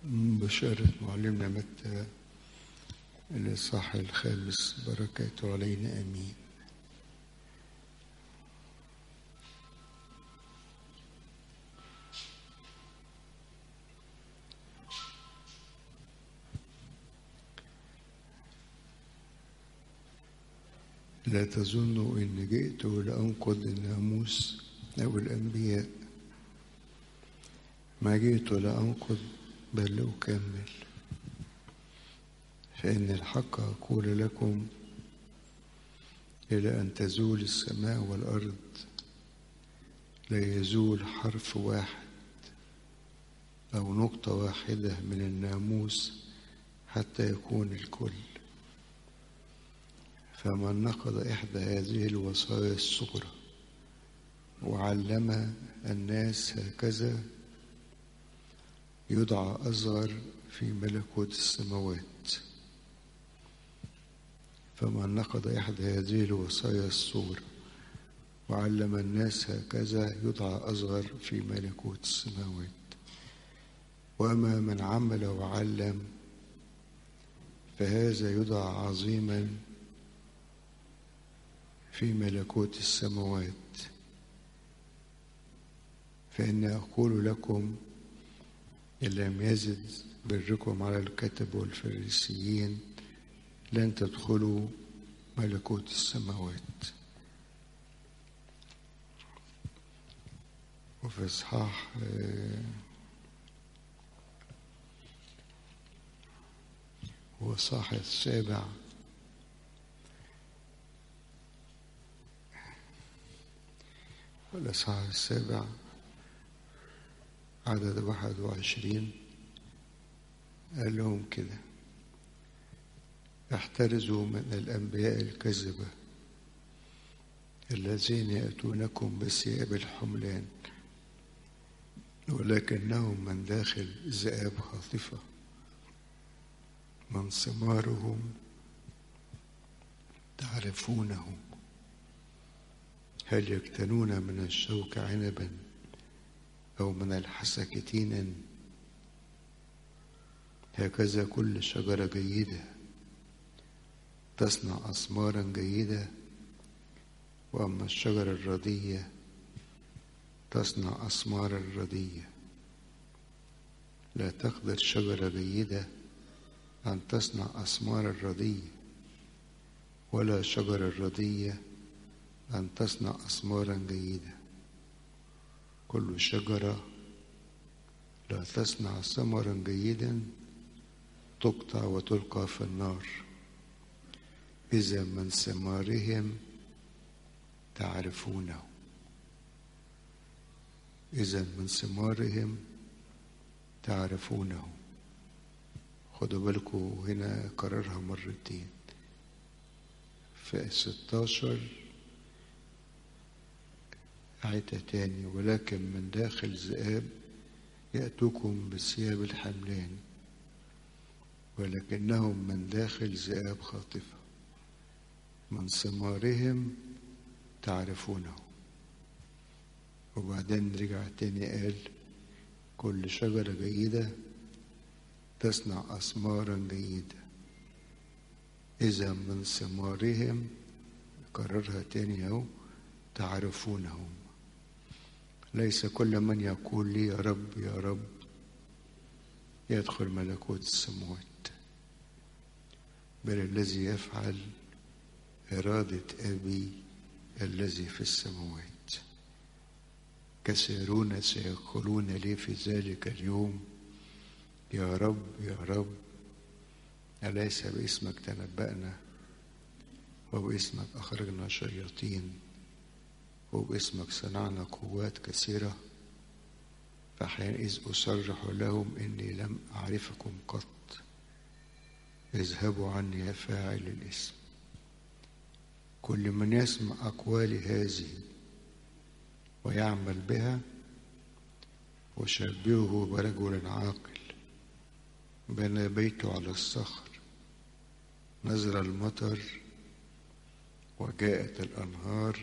بشارة معلمنا متى الإصحاح الخامس بركاته علينا آمين لا تظنوا إن جئت لأنقض الناموس أو الأنبياء ما جئت لأنقض بل لأكمل فإن الحق أقول لكم إلى أن تزول السماء والأرض لا يزول حرف واحد أو نقطة واحدة من الناموس حتى يكون الكل فمن نقض إحدى هذه الوصايا الصغرى وعلم الناس هكذا يدعى أصغر في ملكوت السماوات فمن نقض إحدى هذه الوصايا الصغرى وعلم الناس هكذا يدعى أصغر في ملكوت السماوات وأما من عمل وعلم فهذا يدعى عظيما في ملكوت السماوات فإني أقول لكم إن لم يزد بركم على الكتب والفريسيين لن تدخلوا ملكوت السماوات وفي إصحاح هو صاح السابع الإصحاح السابع عدد واحد وعشرين قال لهم كده احترزوا من الأنبياء الكذبة الذين يأتونكم بثياب الحملان ولكنهم من داخل ذئاب خاطفة من ثمارهم تعرفونهم هل يكتنون من الشوك عنبا أو من الحسك تينا هكذا كل شجرة جيدة تصنع أثمارا جيدة وأما الشجرة الردية تصنع أثمارا ردية لا تقدر شجرة جيدة أن تصنع أثمارا ردية ولا شجرة ردية أن تصنع أثمارا جيدة كل شجرة لا تصنع ثمرا جيدا تقطع وتلقى في النار إذا من ثمارهم تعرفونه إذا من ثمارهم تعرفونه خدوا بالكم هنا كررها مرتين في 16 عيتها تاني ولكن من داخل ذئاب يأتوكم بثياب الحملان ولكنهم من داخل ذئاب خاطفة من ثمارهم تعرفونه وبعدين رجع تاني قال كل شجرة جيدة تصنع أثمارا جيدة إذا من ثمارهم كررها تاني أهو تعرفونهم ليس كل من يقول لي يا رب يا رب يدخل ملكوت السماوات بل الذي يفعل إرادة أبي الذي في السماوات كثيرون سيقولون لي في ذلك اليوم يا رب يا رب أليس باسمك تنبأنا وباسمك أخرجنا شياطين وباسمك صنعنا قوات كثيرة فحينئذ أصرح لهم إني لم أعرفكم قط اذهبوا عني يا فاعل الاسم كل من يسمع أقوالي هذه ويعمل بها وشبهه برجل عاقل بنى بيته على الصخر نزل المطر وجاءت الأنهار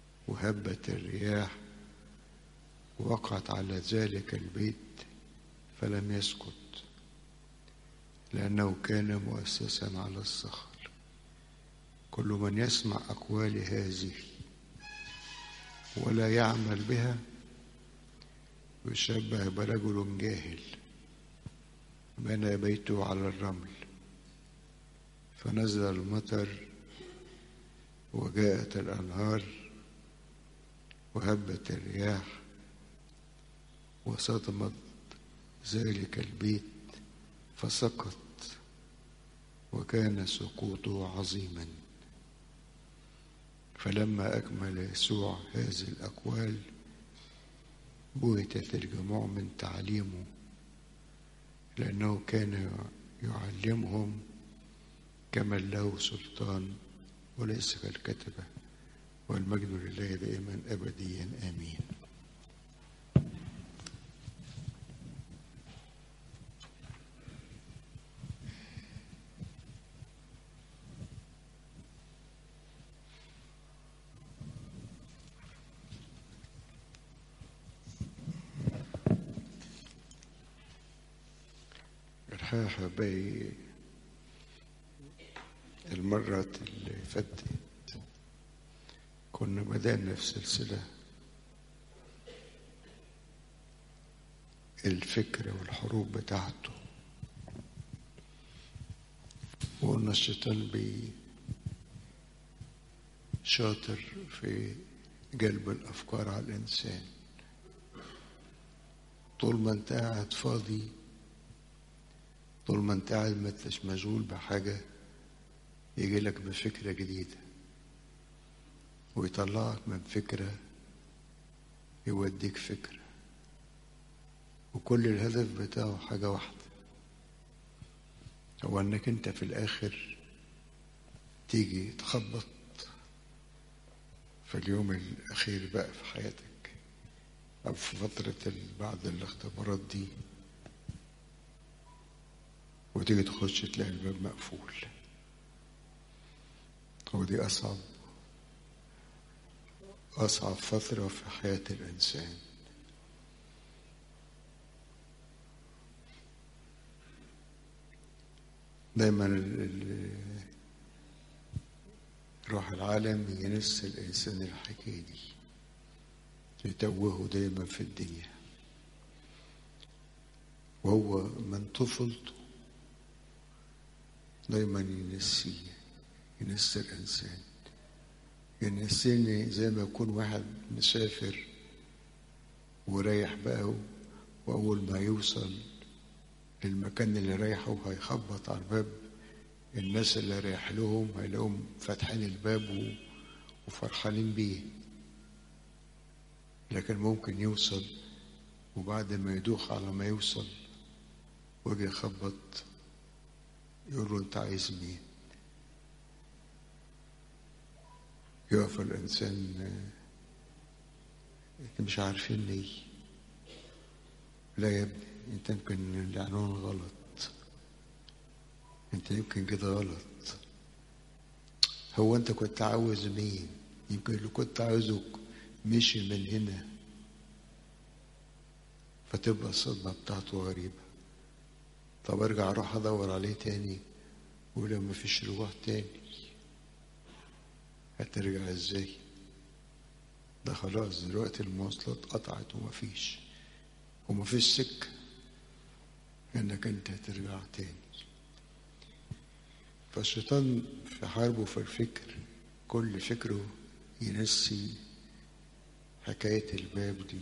وهبت الرياح وقعت على ذلك البيت فلم يسكت لأنه كان مؤسسا على الصخر كل من يسمع أقوال هذه ولا يعمل بها يشبه برجل جاهل بنى بيته على الرمل فنزل المطر وجاءت الأنهار وهبت الرياح وصدمت ذلك البيت فسقط وكان سقوطه عظيما فلما أكمل يسوع هذه الأقوال بهتت الجموع من تعليمه لأنه كان يعلمهم كمن له سلطان وليس كالكتبة والمجد لله دائما أبديا آمين الحقيقة باقي المرات اللي فاتت كنا بدأنا في سلسلة الفكر والحروب بتاعته وقلنا الشيطان بي شاطر في جلب الأفكار على الإنسان طول ما أنت قاعد فاضي طول ما أنت قاعد ما انتش مشغول بحاجة يجي لك بفكرة جديدة ويطلعك من فكرة يوديك فكرة وكل الهدف بتاعه حاجة واحدة هو انك انت في الاخر تيجي تخبط في اليوم الاخير بقى في حياتك او في فترة بعد الاختبارات دي وتيجي تخش تلاقي الباب مقفول ودي أصعب أصعب فترة في حياة الإنسان دايما روح العالم ينس الإنسان الحكاية دي يتوهه دايما في الدنيا وهو من طفولته دايما ينسيه ينس الإنسان ينسيني زي ما يكون واحد مسافر ورايح بقى وأول ما يوصل للمكان اللي رايحه هيخبط على الباب الناس اللي رايح لهم هيلاقوهم فاتحين الباب وفرحانين بيه لكن ممكن يوصل وبعد ما يدوخ على ما يوصل ويجي يخبط يقول له انت عايز مين يقف الانسان انت مش عارفين ليه لا يا ابني انت يمكن العنوان غلط انت يمكن كده غلط هو انت كنت عاوز مين يمكن اللي كنت عاوزه مشي من هنا فتبقى الصدمة بتاعته غريبة طب ارجع اروح ادور عليه تاني ولو ما فيش رجوع تاني هترجع ازاي ده خلاص دلوقتي المواصلات قطعت وما فيش وما فيش سكة انك انت هترجع تاني فالشيطان في حربه في الفكر كل فكره ينسي حكاية الباب دي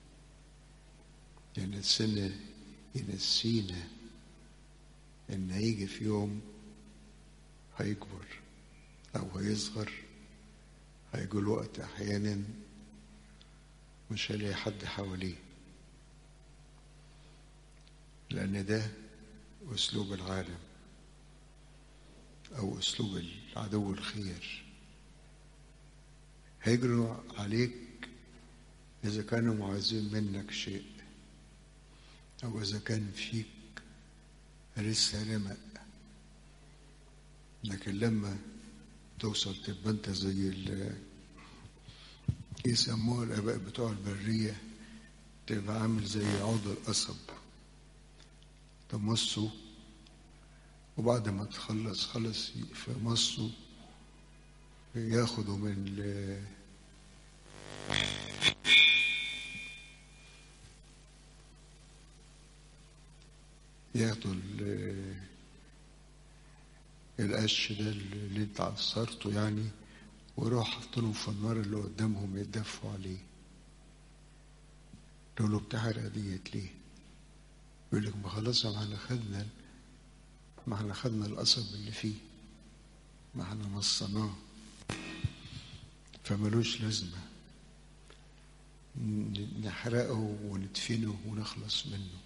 ينسينا ينسينا ان هيجي في يوم هيكبر او هيصغر هيجي الوقت احيانا مش هيلاقي حد حواليه لان ده اسلوب العالم او اسلوب العدو الخير هيجروا عليك اذا كانوا عايزين منك شيء او اذا كان فيك لسه رمق لكن لما توصل تبقى انت زي ال يسموها الاباء بتوع البريه تبقى عامل زي عود القصب تمصه وبعد ما تخلص خلص في مصه ياخده من ال ياخدوا ال- القش ده اللي انت عصرته يعني ويروح حاطينه في النار اللي قدامهم يتدفوا عليه يقول له بتحرق ديت ليه؟ يقول لك ما خلاص ما احنا خدنا ما احنا خدنا القصب اللي فيه ما احنا مصناه فملوش لازمة ن- نحرقه وندفنه ونخلص منه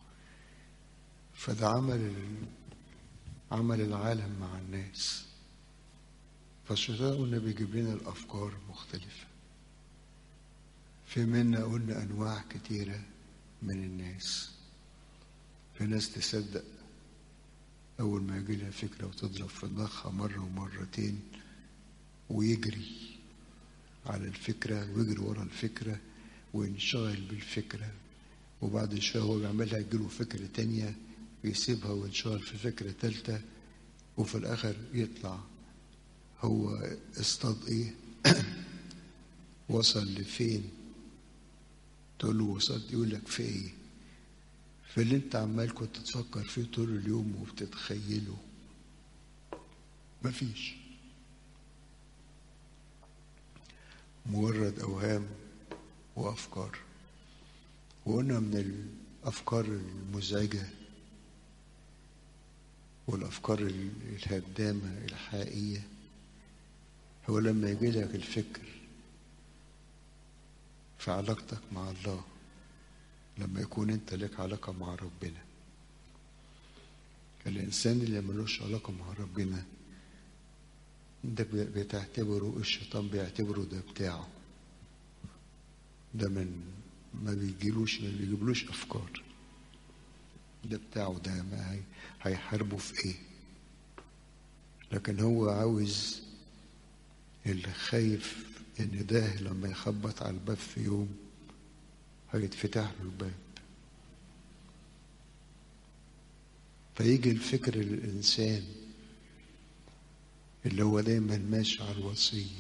فده عمل ال- عمل العالم مع الناس فالشيطان قلنا بيجيب لنا الأفكار مختلفة في منا قلنا أنواع كتيرة من الناس في ناس تصدق أول ما يجي لها فكرة وتضرب في دماغها مرة ومرتين ويجري على الفكرة ويجري ورا الفكرة وينشغل بالفكرة وبعد شوية هو بيعملها يجيله فكرة تانية ويسيبها وينشغل في فكرة تالتة وفي الآخر يطلع هو اصطاد ايه وصل لفين تقول له وصلت يقول لك في ايه في اللي انت عمال كنت تفكر فيه طول اليوم وبتتخيله مفيش مجرد اوهام وافكار وقلنا من الافكار المزعجه والافكار الهدامه الحقيقيه هو لما يجي لك الفكر في علاقتك مع الله لما يكون انت لك علاقة مع ربنا الإنسان اللي ملوش علاقة مع ربنا ده بتعتبره الشيطان بيعتبره ده بتاعه ده من ما بيجيلوش ما بيجيبلوش أفكار ده بتاعه ده ما هي هيحاربه في ايه لكن هو عاوز اللي خايف ان ده لما يخبط على الباب في يوم هيتفتح له الباب فيجي الفكر للإنسان اللي هو دايما ماشي على الوصية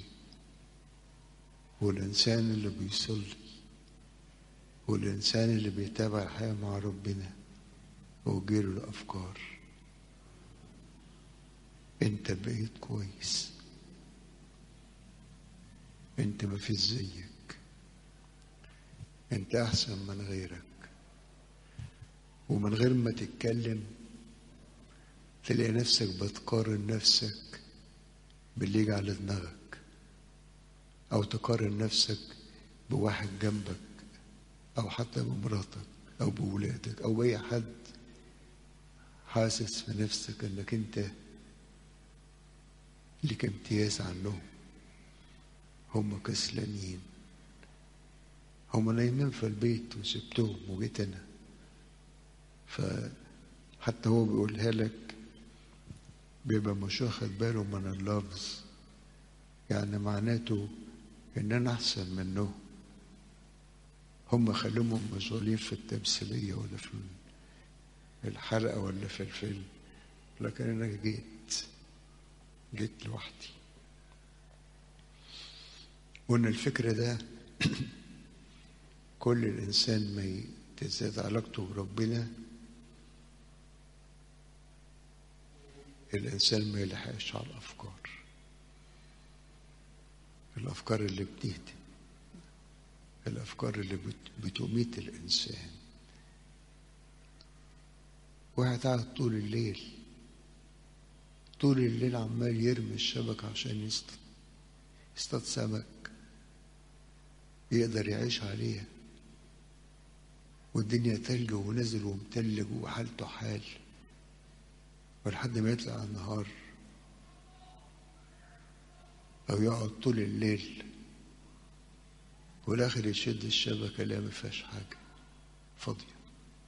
والإنسان اللي بيصلي والإنسان اللي بيتابع الحياة مع ربنا وجيله الأفكار أنت بقيت كويس أنت ما فيش زيك أنت أحسن من غيرك ومن غير ما تتكلم تلاقي نفسك بتقارن نفسك باللي يجي على دماغك أو تقارن نفسك بواحد جنبك أو حتى بمراتك أو بولادك أو بأي حد حاسس في نفسك إنك أنت ليك امتياز عنهم هم كسلانين هم نايمين في البيت وسبتهم وجيت أنا فحتى هو بيقولها لك بيبقى مش واخد باله من اللفظ يعني معناته ان انا احسن منهم هم خلوهم مشغولين في التمثيليه ولا في الحلقه ولا في الفيلم لكن انا جيت جيت لوحدي وان الفكر ده كل الانسان ما تزداد علاقته بربنا الإنسان ما يلحقش على الأفكار الأفكار اللي بتهدم الأفكار اللي بتميت الإنسان واحد قاعد طول الليل طول الليل عمال يرمي الشبكة عشان يصطاد يصطاد سمك يقدر يعيش عليها والدنيا تلج ونزل ومتلج وحالته حال ولحد ما يطلع النهار أو يقعد طول الليل والآخر يشد الشبكة لا ما فيهاش حاجة فاضية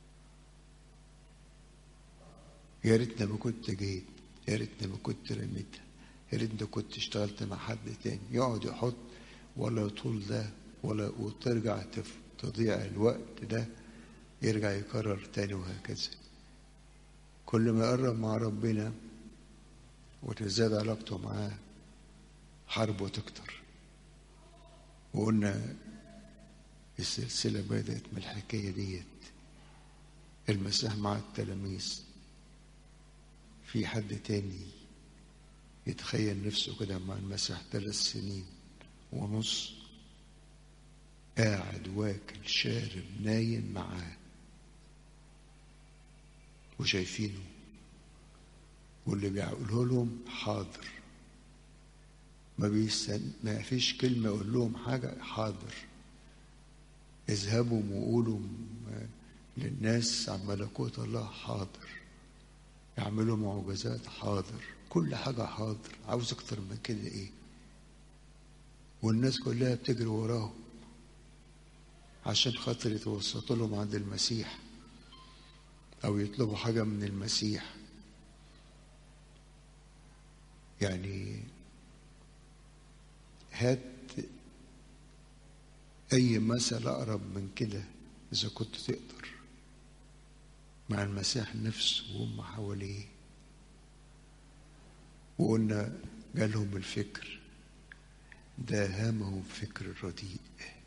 يا ريتنا ما كنت جيت يا ريتنا ما كنت رميتها يا ريتنا كنت اشتغلت مع حد تاني يقعد يحط ولا يطول ده ولا وترجع تضيع الوقت ده يرجع يكرر تاني وهكذا كل ما يقرب مع ربنا وتزداد علاقته معاه حربه تكتر وقلنا السلسلة بدأت من الحكاية ديت المسيح مع التلاميذ في حد تاني يتخيل نفسه كده مع المسيح ثلاث سنين ونص قاعد واكل شارب نايم معاه وشايفينه واللي بيقوله لهم حاضر ما بيستن... ما فيش كلمة يقول لهم حاجة حاضر اذهبوا وقولوا للناس عن ملكوت الله حاضر يعملوا معجزات حاضر كل حاجة حاضر عاوز أكتر من كده إيه والناس كلها بتجري وراهم عشان خاطر يتوسطوا لهم عند المسيح أو يطلبوا حاجة من المسيح يعني هات أي مثل أقرب من كده إذا كنت تقدر مع المسيح نفسه وهم حواليه وقلنا جالهم الفكر داهمهم فكر الرديء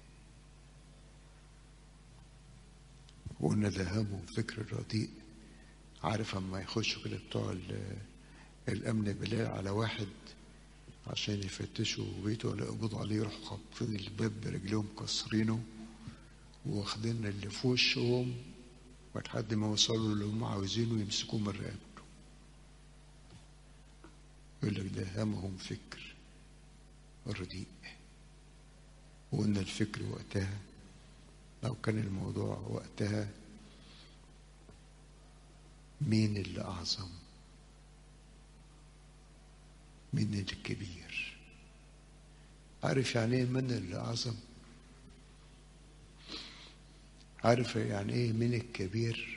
وقلنا داهمهم فكر الرديء عارف اما يخشوا كده بتوع الامن بالليل على واحد عشان يفتشوا بيته ولا يقبضوا عليه يروحوا خابطين الباب برجليهم كسرينه واخدين اللي في وشهم لحد ما وصلوا اللي هم عاوزينه يمسكوه من رقبته يقول لك ده همهم فكر رديء وقلنا الفكر وقتها لو كان الموضوع وقتها مين اللي أعظم مين الكبير عارف يعني ايه من اللي أعظم عارف يعني ايه مين الكبير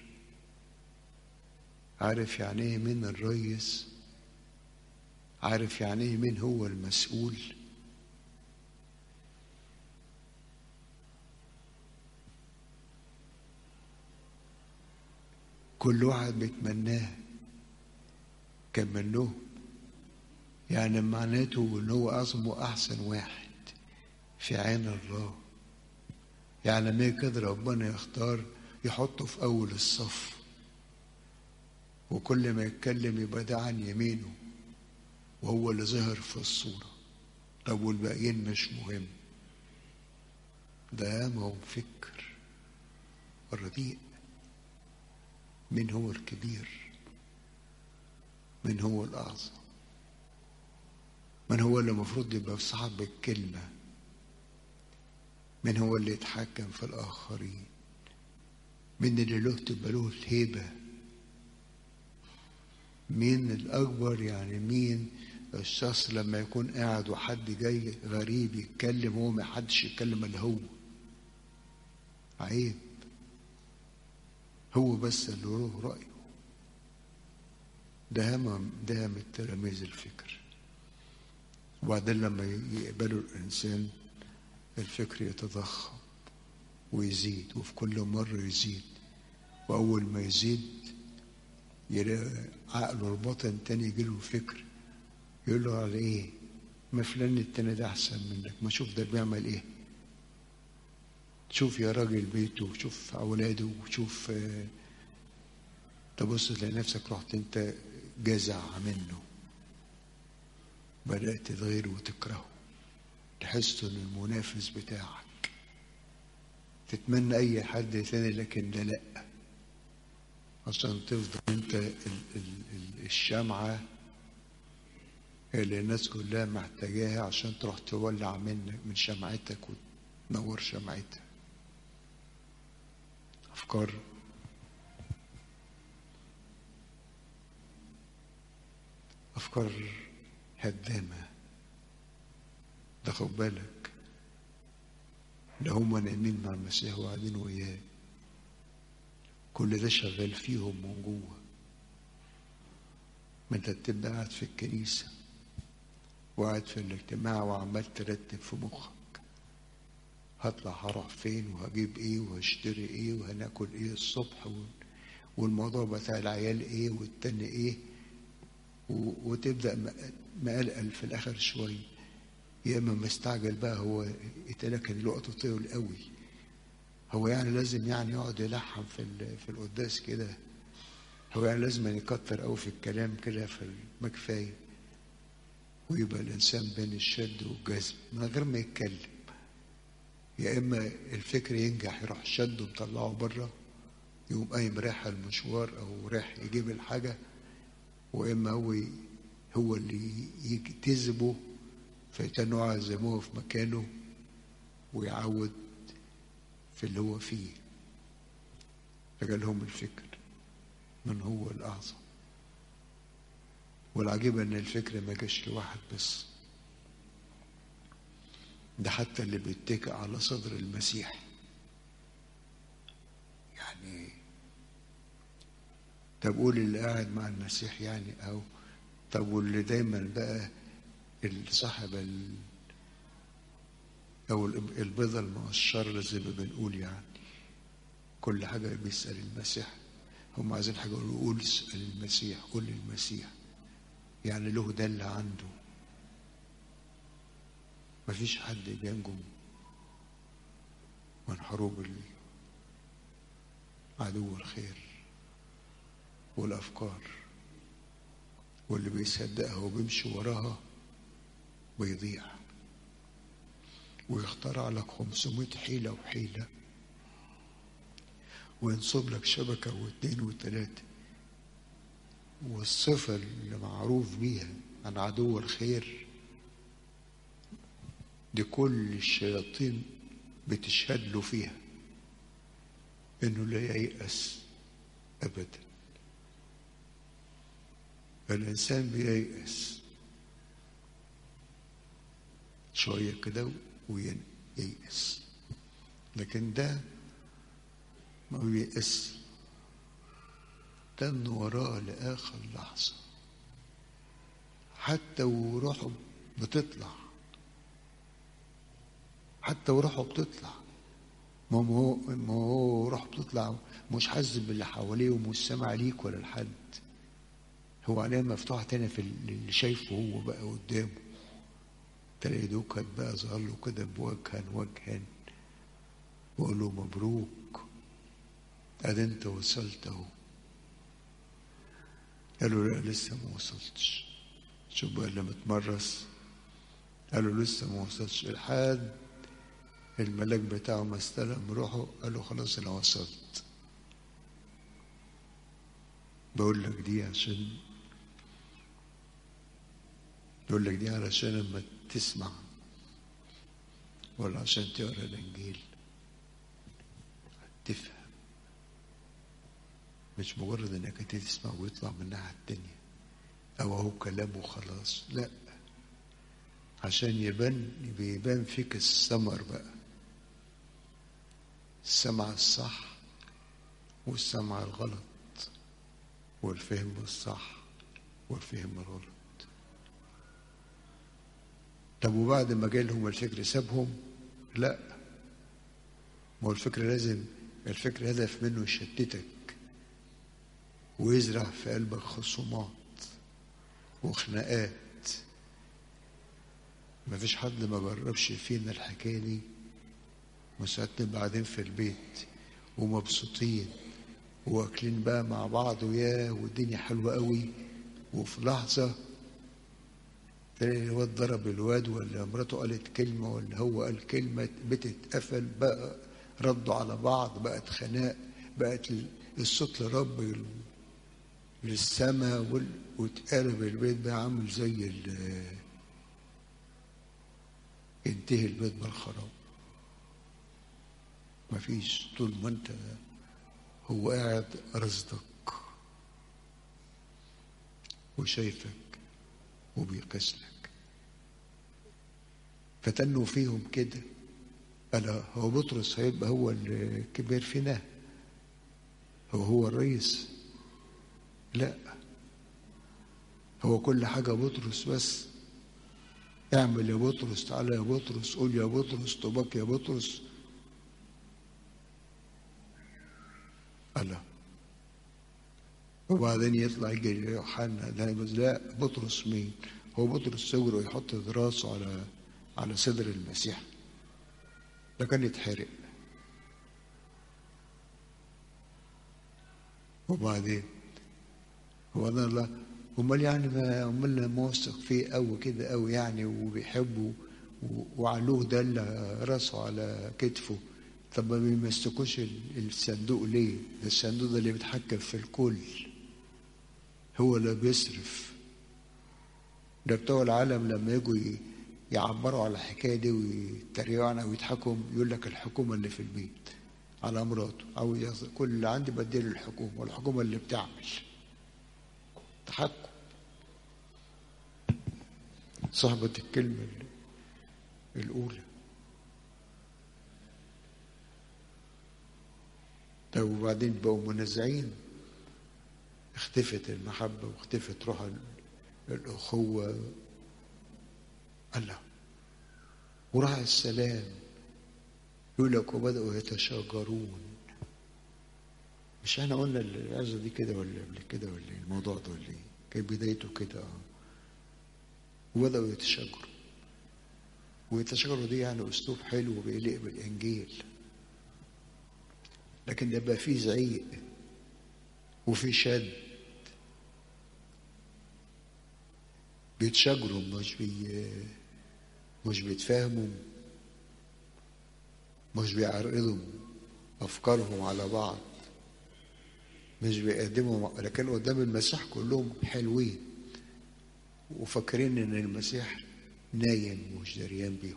عارف يعني ايه مين الريس عارف يعني ايه مين هو المسؤول كل واحد بيتمناه كان منهم يعني معناته ان هو اعظم واحسن واحد في عين الله يعني ما كده ربنا يختار يحطه في اول الصف وكل ما يتكلم يبقى ده عن يمينه وهو اللي ظهر في الصورة طب والباقيين مش مهم ده ما هو فكر الرديء من هو الكبير من هو الأعظم من هو اللي المفروض يبقى صاحب الكلمة من هو اللي يتحكم في الآخرين من اللي له تبقى له الهيبة مين الأكبر يعني مين الشخص لما يكون قاعد وحد جاي غريب يتكلم هو ما حدش يتكلم الا هو عيب هو بس اللي له رأيه دهم دهم التلاميذ الفكر وبعدين لما يقبلوا الإنسان الفكر يتضخم ويزيد وفي كل مرة يزيد وأول ما يزيد يلاقي عقله الباطن تاني يجيله فكر يقول له على إيه؟ ما فلان التاني ده أحسن منك ما شوف ده بيعمل إيه؟ شوف يا راجل بيته وشوف أولاده وشوف تبص تلاقي نفسك رحت أنت جزع منه بدأت تغيره وتكرهه تحس إنه المنافس بتاعك تتمنى أي حد ثاني لكن ده لأ عشان تفضل أنت ال ال الشمعة اللي الناس كلها محتاجاها عشان تروح تولع منك من شمعتك وتنور شمعتها أفكار أفكار هدامة ده خد بالك ده هما نايمين مع المسيح وقاعدين وياه كل ده شغال فيهم من جوه ما انت بتبقى قاعد في الكنيسة وقاعد في الاجتماع وعمال ترتب في مخك هطلع هروح فين وهجيب ايه وهشتري ايه وهناكل ايه الصبح و... والموضوع بتاع العيال ايه والتاني ايه و- وتبدا م- مقلقل في الاخر شويه يا اما مستعجل بقى هو اتلكن الوقت طويل قوي هو يعني لازم يعني يقعد يلحم في ال- في القداس كده هو يعني لازم يكتر قوي في الكلام كده في ما كفايه ويبقى الانسان بين الشد والجذب من غير ما يتكلم يا اما الفكر ينجح يروح شده مطلعه بره يقوم قايم رايح المشوار او رايح يجيب الحاجه واما هو ي- هو اللي يجتذبه فيتنوا يعزموه في مكانه ويعود في اللي هو فيه فجالهم الفكر من هو الأعظم والعجيب ان الفكر ما جاش لواحد بس ده حتى اللي بيتكئ على صدر المسيح يعني طب قول اللي قاعد مع المسيح يعني او طب واللي دايما بقى اللي صاحب ال او الب- البيضة المقشرة زي ما بنقول يعني كل حاجة بيسأل المسيح هم عايزين حاجة يقولوا قول اسأل المسيح قول للمسيح يعني له ده اللي عنده مفيش حد بينجم من حروب ال- عدو الخير والأفكار واللي بيصدقها وبيمشي وراها بيضيع ويخترع لك 500 حيلة وحيلة وينصب لك شبكة واثنين وثلاثة والصفة اللي معروف بيها عن عدو الخير دي كل الشياطين بتشهد له فيها انه لا ييأس ابدا الانسان بييأس شوية كده وييأس لكن ده ما بييأس تن وراه لآخر لحظة حتى وروحه بتطلع حتى وروحه بتطلع ما هو ما هو روحه بتطلع مش حاسس باللي حواليه ومش سامع ليك ولا لحد هو عليه مفتوحة تاني في اللي شايفه هو بقى قدامه تلاقي دوكت بقى ظهر له كده بوجها وجها وقال له مبروك ادي انت وصلت اهو قال له لا لسه ما وصلتش شوف بقى اللي متمرس قال له لسه ما وصلتش لحد الملاك بتاعه ما استلم روحه قال له خلاص انا وصلت بقول لك دي عشان بقول لك دي علشان لما تسمع ولا عشان تقرا الانجيل تفهم مش مجرد انك انت تسمع ويطلع من الناحيه التانيه او اهو كلام وخلاص لا عشان يبان بيبان فيك الثمر بقى السمع الصح والسمع الغلط والفهم الصح والفهم الغلط طب وبعد ما جالهم الفكر سابهم لا ما هو الفكر لازم الفكر هدف منه يشتتك ويزرع في قلبك خصومات وخناقات ما فيش حد ما جربش فينا الحكايه دي وساعات نبقى قاعدين في البيت ومبسوطين واكلين بقى مع بعض وياه والدنيا حلوه قوي وفي لحظه تلاقي الواد ضرب الواد ولا مراته قالت كلمه ولا هو قال كلمه بتتقفل بقى ردوا على بعض بقت خناق بقت الصوت لرب للسماء واتقلب البيت بقى عامل زي ينتهي البيت بالخراب مفيش طول ما انت هو قاعد رصدك وشايفك وبيقيس لك فتنوا فيهم كده قال هو بطرس هيبقى هو الكبير فينا هو هو الرئيس لا هو كل حاجة بطرس بس اعمل يا بطرس تعالى يا بطرس قول يا بطرس طوبك يا بطرس ألا وبعدين يطلع يجي يوحنا ده لا بطرس مين هو بطرس صغره يحط راسه على على صدر المسيح ده كان يتحرق وبعدين هو ده الله امال يعني ما امال لما واثق فيه قوي كده قوي يعني وبيحبه وعلوه ده اللي راسه على كتفه طب ما بيمسكوش الصندوق ليه؟ ده الصندوق ده اللي بيتحكم في الكل هو اللي بيصرف ده بتوع العالم لما يجوا يعبروا على الحكايه دي ويتريقوا عنها ويضحكوا يقول لك الحكومه اللي في البيت على مراته او كل اللي عندي بديله الحكومه والحكومه اللي بتعمل تحكم صاحبة الكلمة الأولى طب وبعدين بقوا منازعين اختفت المحبة واختفت روح الأخوة الله وراح السلام يقول لك وبدأوا يتشاجرون مش احنا قلنا العزة دي كده ولا قبل كده ولا ايه الموضوع ده ولا ايه كان بدايته كده اه وبدأوا يتشاجروا ويتشاجروا دي يعني اسلوب حلو بيليق بالانجيل لكن ده بقى فيه زعيق وفي شد بيتشاجروا مش بي مش بيتفاهموا مش بيعرضوا افكارهم على بعض مش بيقدموا لكن قدام المسيح كلهم حلوين وفاكرين ان المسيح نايم ومش دريان بيهم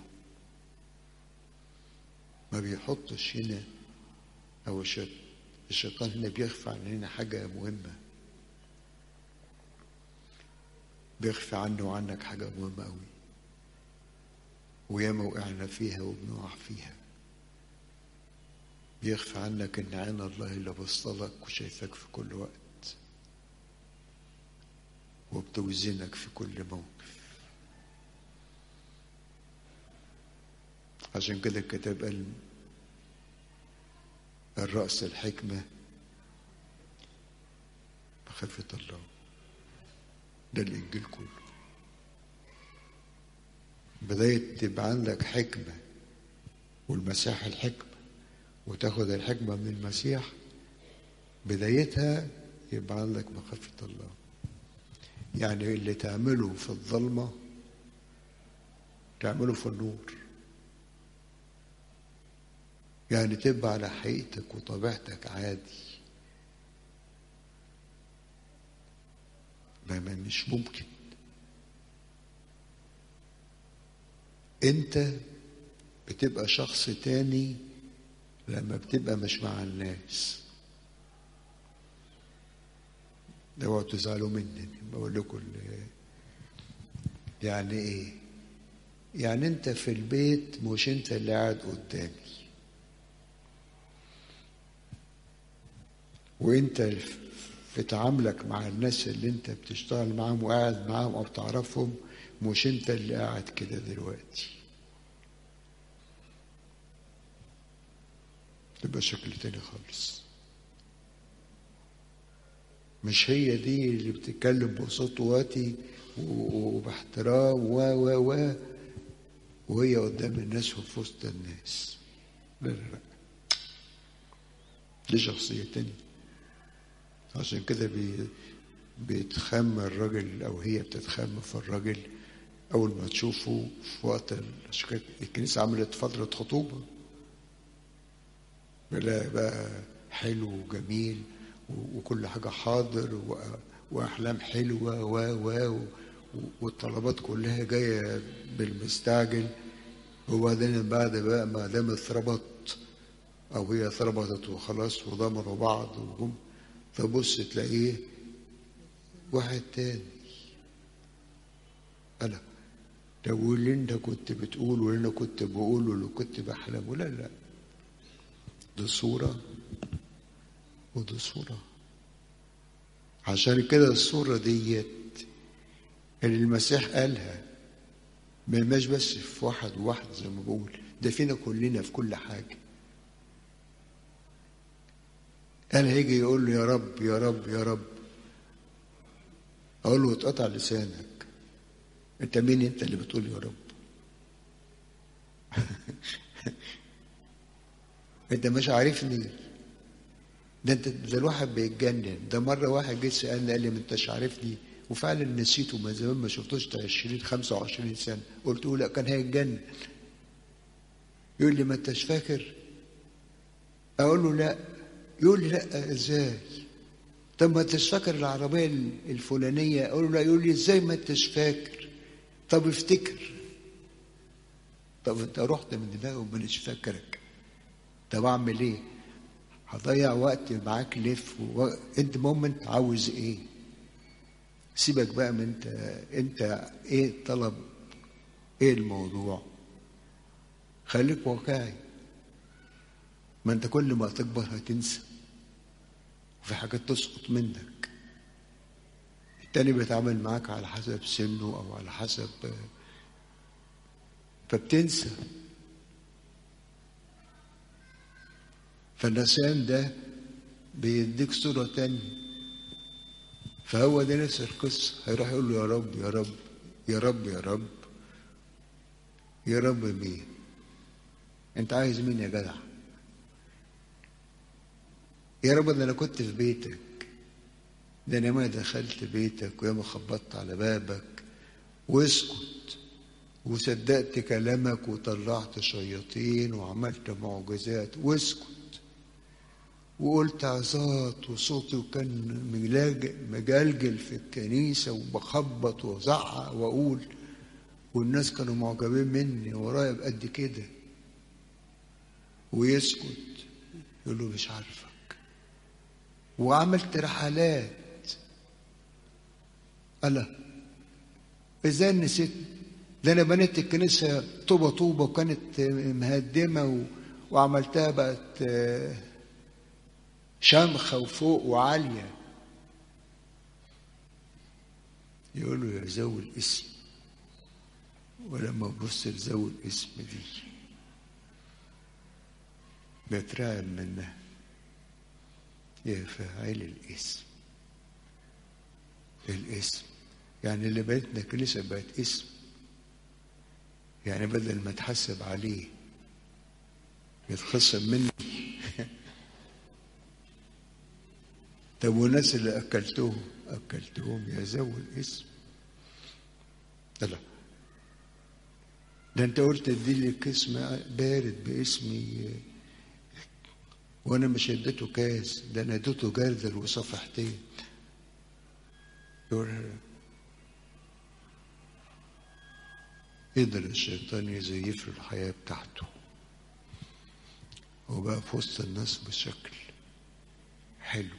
ما بيحطش هنا او الشيطان هنا بيخفى عننا حاجه مهمه بيخفي عنه وعنك حاجه مهمه قوي وياما وقعنا فيها وبنقع فيها بيخفى عنك ان عين الله اللي بصلك وشايفك في كل وقت وبتوزنك في كل موقف عشان كده الكتاب قال الرأس الحكمة مخافة الله ده الإنجيل كله بداية تبقى عندك حكمة والمسيح الحكمة وتاخد الحكمة من المسيح بدايتها يبقى عندك مخافة الله يعني اللي تعمله في الظلمة تعمله في النور يعني تبقى على حقيقتك وطبيعتك عادي ما مش ممكن انت بتبقى شخص تاني لما بتبقى مش مع الناس اوعوا تزعلوا مني بقول لكم يعني ايه يعني انت في البيت مش انت اللي قاعد قدامي وانت في تعاملك مع الناس اللي انت بتشتغل معاهم وقاعد معاهم او بتعرفهم مش انت اللي قاعد كده دلوقتي تبقى شكل تاني خالص مش هي دي اللي بتتكلم بصوت واطي وباحترام و و و وهي قدام الناس وفي وسط الناس لا لا لا دي شخصية تانية عشان كده بي بيتخم الراجل أو هي بتتخم في الراجل أول ما تشوفه في وقت الكنيسة عملت فترة خطوبة بلا بقى حلو وجميل وكل حاجة حاضر وأحلام حلوة و و والطلبات كلها جاية بالمستعجل وبعدين بعد بقى ما دام اتربط أو هي اتربطت وخلاص وضمروا بعض وهم فبص تلاقيه واحد تاني أنا لو اللي أنت كنت بتقوله واللي أنا كنت بقوله واللي كنت بحلمه لا لا دي صورة ودي صورة عشان كده الصورة ديت اللي المسيح قالها ما يبقاش بس في واحد وواحد زي ما بقول ده فينا كلنا في كل حاجة قال هيجي يقول له يا رب يا رب يا رب اقول له اتقطع لسانك انت مين انت اللي بتقول يا رب انت مش عارفني ده انت ده الواحد بيتجنن ده مره واحد جه سالني قال لي ما انتش عارفني وفعلا نسيته من زمان ما شفتوش 20 25 سنه قلت له لا كان هيتجنن يقول لي ما انتش فاكر اقول له لا يقول لي لا ازاي طب ما انتش فاكر العربيه الفلانيه اقول له لا يقول لي ازاي ما انتش فاكر طب افتكر طب انت رحت من دماغي ومانيش فاكرك طب اعمل ايه هضيع وقت معاك لف و... انت المهم انت عاوز ايه سيبك بقى من انت انت ايه الطلب ايه الموضوع خليك واقعي ما انت كل ما تكبر هتنسى وفي حاجات تسقط منك التاني بيتعامل معاك على حسب سنه او على حسب فبتنسى فالنسيان ده بيديك صورة تانية فهو ده نفس القصة هيروح يقول له يا رب يا رب يا رب يا رب يا رب مين انت عايز مين يا جدع يا رب ده انا كنت في بيتك ده انا ما دخلت بيتك وياما خبطت على بابك واسكت وصدقت كلامك وطلعت شياطين وعملت معجزات واسكت وقلت عظات وصوتي وكان مجلجل في الكنيسة وبخبط وزعق وأقول والناس كانوا معجبين مني ورايا بقد كده ويسكت يقول له مش عارفك وعملت رحلات ألا ازاي نسيت ده انا بنيت الكنيسه طوبه طوبه وكانت مهدمه و... وعملتها بقت شامخه وفوق وعاليه يقول له يا ذوي الاسم ولما ابص لذوي الاسم دي بترعب منها يا فاعل الاسم الاسم يعني اللي بقتنا كنيسه بقت اسم يعني بدل ما اتحسب عليه يتخصم مني طب والناس اللي اكلتهم اكلتهم يا ذوي الاسم لا ده انت قلت اديلي اسم بارد باسمي وانا مش اديته كاس ده انا اديته جردل وصفحتين قدر الشيطان يزيف له الحياة بتاعته وبقى في وسط الناس بشكل حلو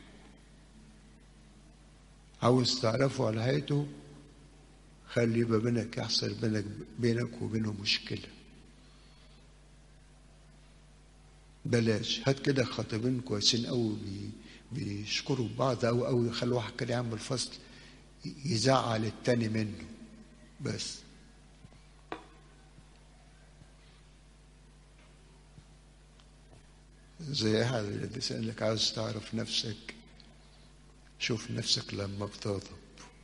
عاوز تعرفه على حياته خلي يبقى بينك يحصل بينك بينك وبينه مشكلة بلاش هات كده خطيبين كويسين قوي بي بيشكروا بعض أو أو يخلوا واحد كده يعمل فصل يزعل التاني منه بس زي أحد اللي بيسألك عاوز تعرف نفسك شوف نفسك لما بتغضب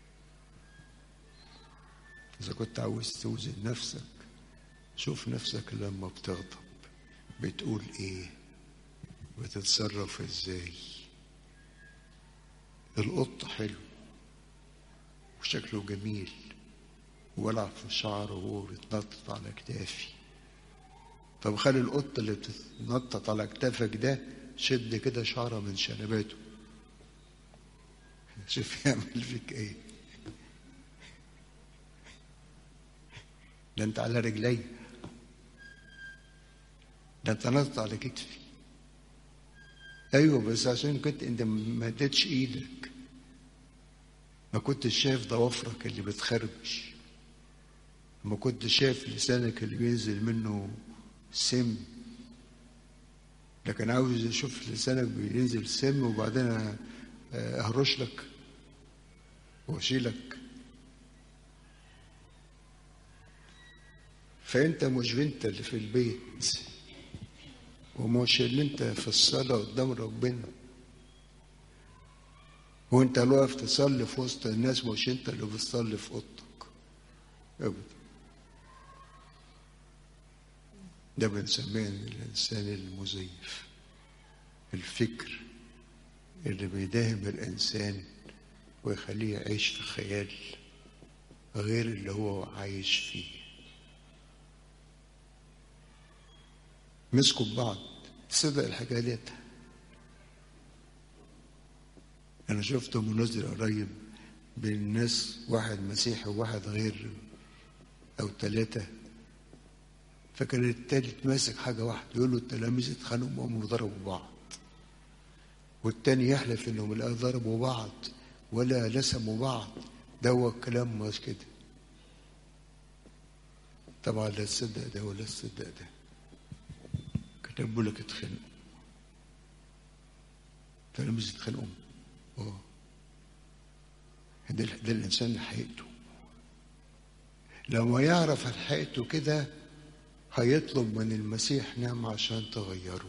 إذا كنت عاوز توزن نفسك شوف نفسك لما بتغضب بتقول إيه بتتصرف إزاي القط حلو وشكله جميل ولع في شعره وهو بيتنطط على كتافي طب خلي القط اللي بتتنطط على كتافك ده شد كده شعره من شنباته شوف يعمل فيك ايه ده انت على رجلي ده انت نطط على كتفي ايوه بس عشان كنت انت ما اديتش ايدك ما كنتش شايف ضوافرك اللي بتخربش ما كنتش شايف لسانك اللي بينزل منه سم لكن عاوز اشوف لسانك بينزل سم وبعدين اهرش لك واشيلك فانت مش بنت اللي في البيت ومش اللي انت في الصلاة قدام ربنا وانت اللي واقف تصلي في وسط الناس مش انت اللي بتصلي في اوضتك ابدا ده بنسميه الانسان المزيف الفكر اللي بيداهم الانسان ويخليه يعيش في خيال غير اللي هو عايش فيه مسكوا ببعض تصدق الحكايه ديت انا شفت مناظر قريب بين الناس واحد مسيحي وواحد غير او ثلاثه فكان التالت ماسك حاجه واحده يقول له التلاميذ اتخانقوا معاهم وضربوا بعض والتاني يحلف انهم لا ضربوا بعض ولا لسموا بعض ده هو الكلام مش كده طبعا لا تصدق ده ولا تصدق ده كتبوا لك اتخانقوا تلاميذ اتخانقوا اه ده, ده الانسان حقيقته لما يعرف حقيقته كده هيطلب من المسيح نعمة عشان تغيره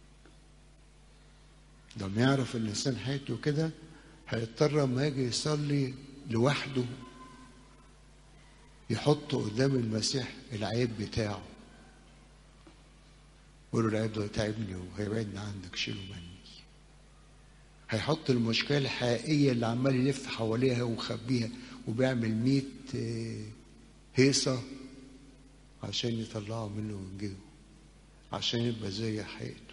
لما يعرف الإنسان حياته كده هيضطر لما يجي يصلي لوحده يحط قدام المسيح العيب بتاعه يقول له العيب ده تعبني وهيبعدني عنك شيله مني هيحط المشكلة الحقيقية اللي عمال يلف حواليها ويخبيها وبيعمل ميت هيصة عشان يطلعه منه وينجده عشان يبقى زي حقيقته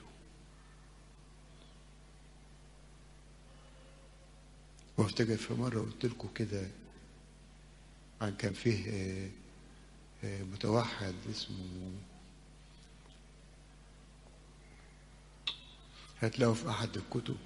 وافتكر في مرة قلت لكم كده عن كان فيه متوحد اسمه هتلاقوا في أحد الكتب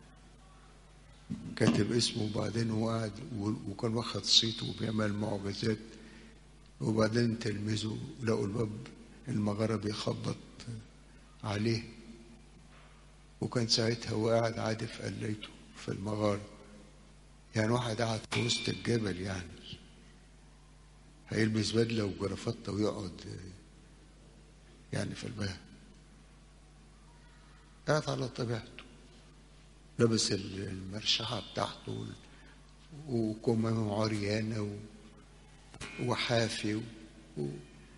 كاتب اسمه وبعدين هو قاعد وكان واخد صيته وبيعمل معجزات وبعدين تلميذه لقوا الباب المغارة بيخبط عليه وكان ساعتها هو قاعد عادي في قليته في المغارة يعني واحد قاعد في وسط الجبل يعني هيلبس بدلة وجرافطة ويقعد يعني في الباب قاعد على طبيعته لابس المرشحة بتاعته وكمامه عريانة و... وحافي و... و...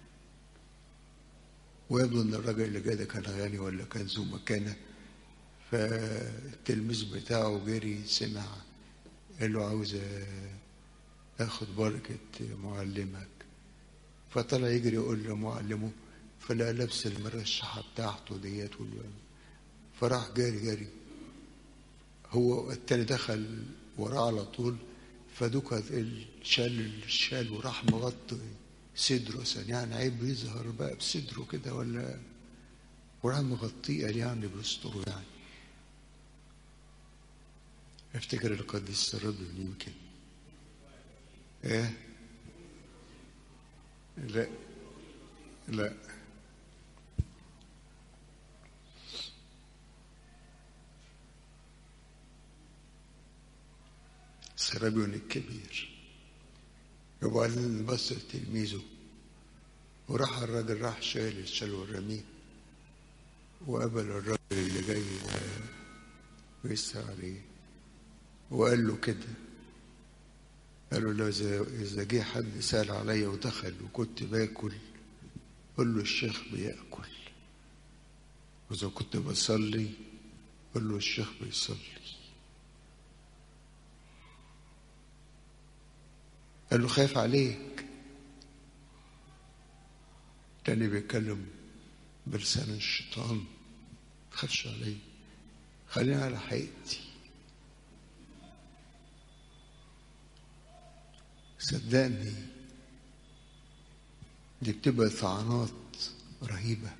ويبدو ان الراجل اللي جاي ده كان غني ولا كان ذو مكانه فالتلميذ بتاعه جري سمع قال له عاوز اخد بركة معلمك فطلع يجري يقول لمعلمه فلا لابس المرشحة بتاعته ديت فراح جاري جاري هو التاني دخل وراه على طول فدوك شال الشال وراح مغطي صدره يعني عيب يظهر بقى بصدره كده ولا وراح مغطيه قال يعني بيستره يعني افتكر القديس الرجل يمكن ايه لا لا سرابيون الكبير وبعدين بص لتلميذه وراح الراجل راح شايل الشال ورميه وقابل الراجل اللي جاي ويسأل عليه وقال له كده قال له لو إذا جه حد سأل عليا ودخل وكنت باكل قل له الشيخ بياكل وإذا كنت بصلي قل له الشيخ بيصلي قال له خايف عليك تاني بيتكلم بلسان الشيطان تخافش علي خلينا على حقيقتي صدقني دي بتبقى طعنات رهيبة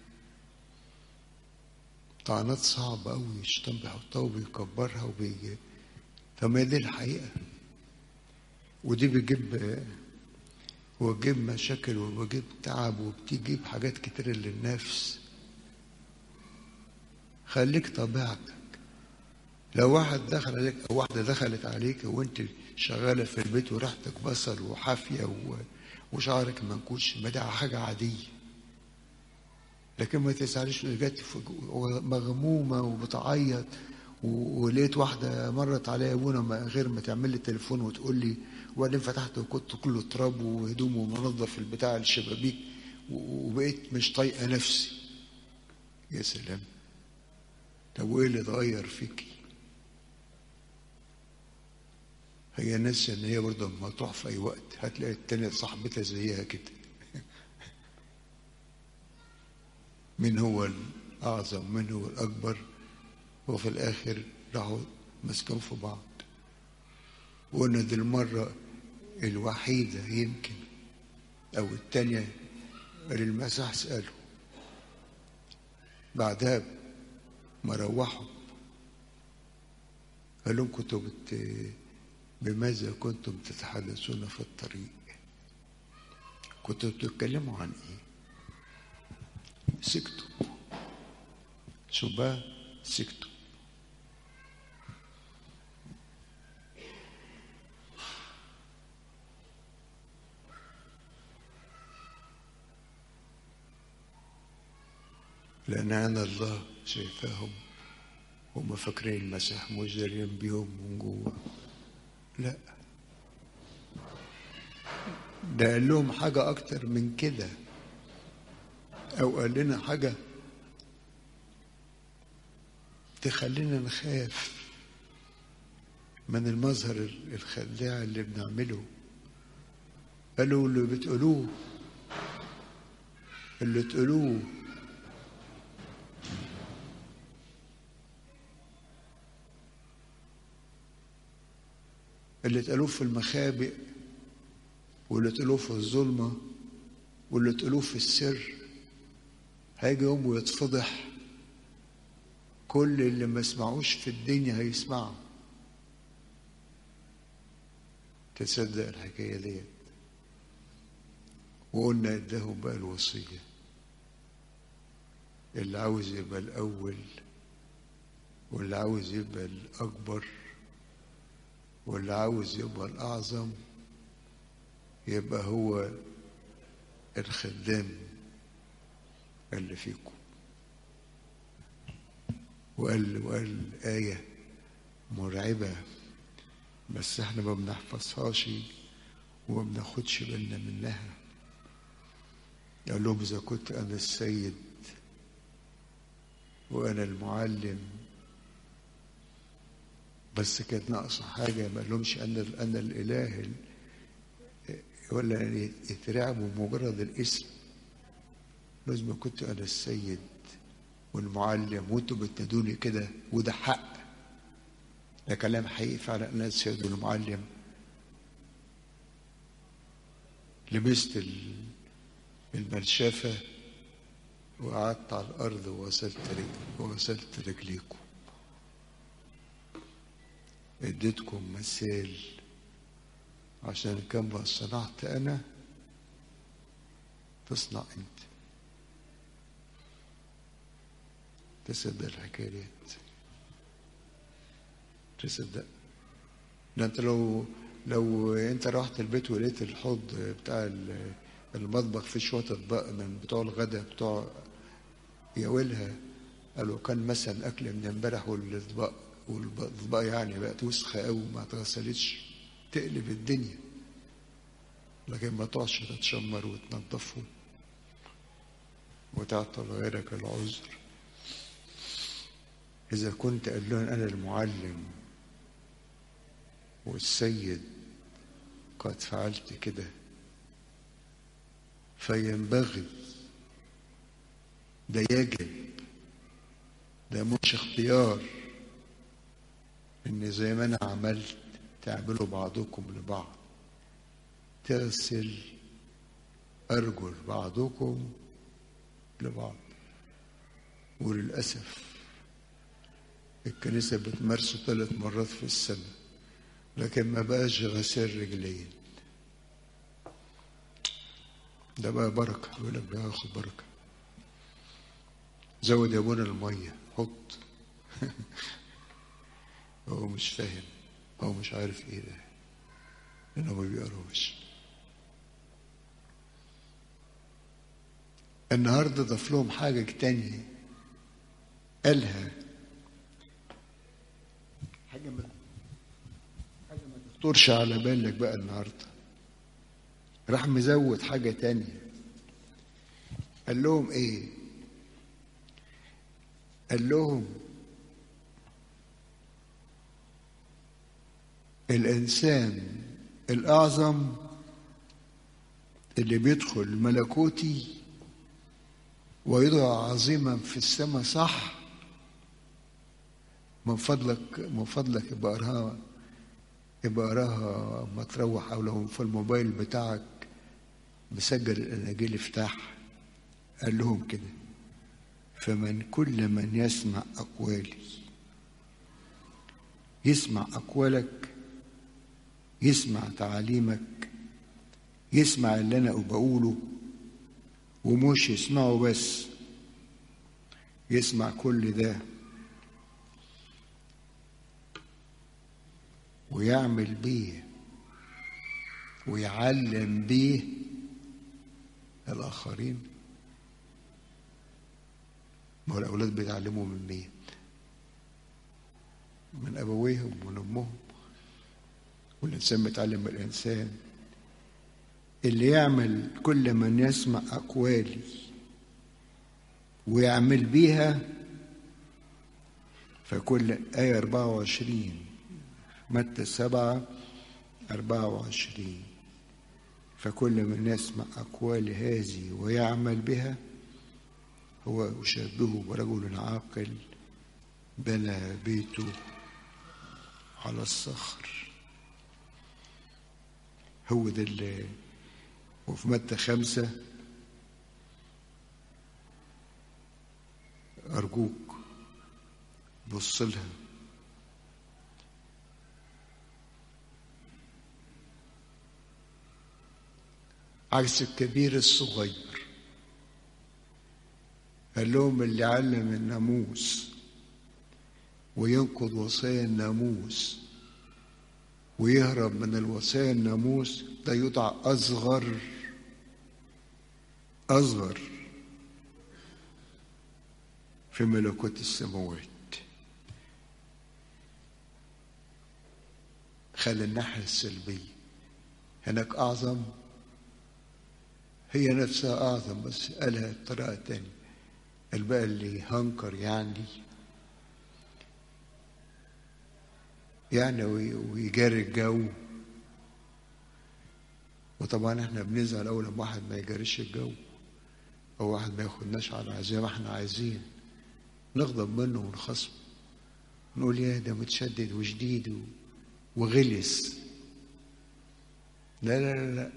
طعنات صعبة أوي الشيطان بيحطها وبيكبرها وبيجي طب ما دي الحقيقة ودي بتجيب وتجيب مشاكل وبتجيب تعب وبتجيب حاجات كتير للنفس خليك طبيعتك لو واحد دخل عليك او واحده دخلت عليك وانت شغاله في البيت وريحتك بصل وحافيه و... وشعرك منكوش ما ده حاجه عاديه لكن ما تسألش جت مغمومه وبتعيط و- ولقيت واحدة مرت عليا ابونا ما- غير ما تعمل لي تليفون وتقول لي وبعدين فتحت وكنت كله تراب وهدوم ومنظف البتاع الشبابيك و- وبقيت مش طايقة نفسي يا سلام طب وايه اللي اتغير فيكي؟ هي ناسية ان هي برضه لما تروح في اي وقت هتلاقي التانية صاحبتها زيها كده مين هو الأعظم مين هو الأكبر وفي الآخر راحوا ماسكين في بعض وقلنا دي المرة الوحيدة يمكن أو التانية اللي المسيح سأله بعدها ما روحوا قال لهم كنتوا بت... بماذا كنتم تتحدثون في الطريق كنتوا بتتكلموا عن ايه سكتوا شو بقى سكتوا لأن أنا الله شايفاهم هم فاكرين المسيح مش دارين بيهم من جوه لا ده قال لهم حاجة أكتر من كده أو قال لنا حاجة تخلينا نخاف من المظهر الخداع اللي بنعمله قالوا اللي بتقولوه اللي تقولوه اللي تقولوه في المخابئ واللي تقولوه في الظلمة واللي تقولوه في السر هيجي يوم ويتفضح كل اللي ما سمعوش في الدنيا هيسمعوا تصدق الحكاية ديت وقلنا اداهم بقى الوصية اللي عاوز يبقى الأول واللي عاوز يبقى الأكبر واللي عاوز يبقى الأعظم يبقى هو الخدام اللي فيكم وقال وقال آية مرعبة بس احنا ما بنحفظهاش وما بناخدش بالنا منها قال لهم إذا كنت أنا السيد وأنا المعلم بس كانت ناقصة حاجة ما لهمش أنا أنا الإله ال- ولا يترعبوا مجرد الاسم لازم كنت أنا السيد والمعلم وانتوا بتنادوني كده وده حق ده كلام حقيقي فعلا أنا السيد والمعلم لبست ال- الملشفة وقعدت على الأرض وغسلت رجلي وغسلت رجليكم اديتكم مثال عشان كما صنعت انا تصنع انت تصدق الحكايه ديت تصدق ده انت لو لو انت رحت البيت ولقيت الحوض بتاع ال- المطبخ فيه شويه اطباق من بتوع الغدا بتوع يا ويلها قالوا كان مثلا اكل من امبارح والاطباق والاطباق يعني بقت وسخه قوي ما اتغسلتش تقلب الدنيا لكن ما تقعدش تتشمر وتنظفه وتعطل غيرك العذر إذا كنت قال لهم أنا المعلم والسيد قد فعلت كده فينبغي ده يجب ده مش اختيار ان زي ما انا عملت تعملوا بعضكم لبعض تغسل ارجل بعضكم لبعض وللاسف الكنيسه بتمارسه ثلاث مرات في السنه لكن ما بقاش غسيل رجلين ده بقى بركه يقول لك ده هاخد بركه زود يا ابونا الميه حط هو مش فاهم هو مش عارف ايه ده لانه ما بيقراش النهارده ضاف لهم حاجه تانية قالها حاجة ما حاجة ما تخطرش على بالك بقى النهارده راح مزود حاجة تانية قال لهم ايه قال لهم الإنسان الأعظم اللي بيدخل ملكوتي ويضع عظيما في السماء صح من فضلك من فضلك يبقى اقراها يبقى اقراها ما تروح او لو في الموبايل بتاعك مسجل الاناجيل افتح قال لهم كده فمن كل من يسمع اقوالي يسمع اقوالك يسمع تعاليمك يسمع اللي انا بقوله ومش يسمعه بس يسمع كل ده ويعمل بيه ويعلم بيه الآخرين ما هو الأولاد بيتعلموا من مين؟ من أبويهم ومن أمهم والإنسان بيتعلم من الإنسان اللي يعمل كل من يسمع أقوالي ويعمل بيها فكل آية 24 متى سبعة أربعة وعشرين فكل من يسمع أقوال هذه ويعمل بها هو أشبهه برجل عاقل بنى بيته على الصخر هو ده اللي وفي متى خمسة أرجوك بص لها عكس الكبير الصغير قال لهم اللي علم الناموس وينقض وصايا الناموس ويهرب من الوصايا الناموس ده يدعى أصغر أصغر في ملكوت السماوات خلي الناحية السلبية هناك أعظم هي نفسها أعظم بس قالها بطريقة تانية البقى اللي هنكر يعني يعني ويجاري الجو وطبعا احنا بنزعل اول لما واحد ما يجاريش الجو او واحد ما ياخدناش على زي ما احنا عايزين نغضب منه ونخصمه نقول يا ده متشدد وشديد وغلس لا لا لا لا